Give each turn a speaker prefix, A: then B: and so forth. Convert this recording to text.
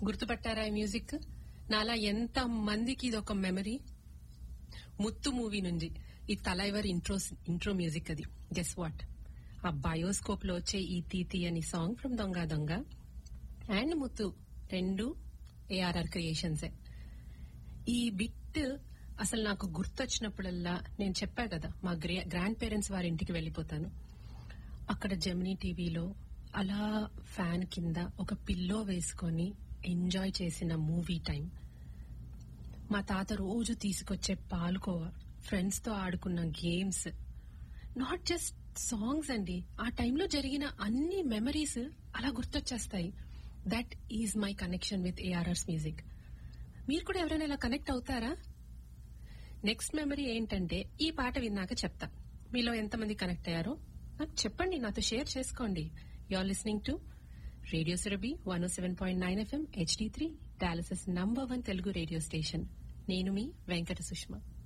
A: గుర్తుపట్టారా ఈ మ్యూజిక్ నాలా ఎంత మందికి ఇది ఒక మెమరీ ముత్తు మూవీ నుంచి ఈ తలైవర్ ఇంట్రో ఇంట్రో మ్యూజిక్ అది గెస్ వాట్ ఆ బయోస్కోప్ లో వచ్చే ఈ తీతి అని సాంగ్ ఫ్రమ్ దొంగ దొంగ అండ్ ముత్తు రెండు ఏఆర్ఆర్ క్రియేషన్సే ఈ బిట్ అసలు నాకు గుర్తొచ్చినప్పుడల్లా నేను చెప్పా కదా మా గ్రాండ్ పేరెంట్స్ వారి ఇంటికి వెళ్ళిపోతాను అక్కడ జెమినీ టీవీలో అలా ఫ్యాన్ కింద ఒక పిల్లో వేసుకొని ఎంజాయ్ చేసిన మూవీ టైం మా తాత రోజు తీసుకొచ్చే పాల్కోవా ఫ్రెండ్స్ తో ఆడుకున్న గేమ్స్ నాట్ జస్ట్ సాంగ్స్ అండి ఆ టైంలో జరిగిన అన్ని మెమరీస్ అలా గుర్తొచ్చేస్తాయి that is my connection with ARR's music మీరు కూడా ఎవరైనా ఇలా కనెక్ట్ అవుతారా నెక్స్ట్ మెమరీ ఏంటంటే ఈ పాట విన్నాక చెప్తా మీలో ఎంతమంది కనెక్ట్ అయ్యారో నాకు చెప్పండి నాతో షేర్ చేసుకోండి you are listening to radio Surabhi one seven point nine FM HD three Dallas's number one Telugu radio station నేను మీ వెంకట సుష్మా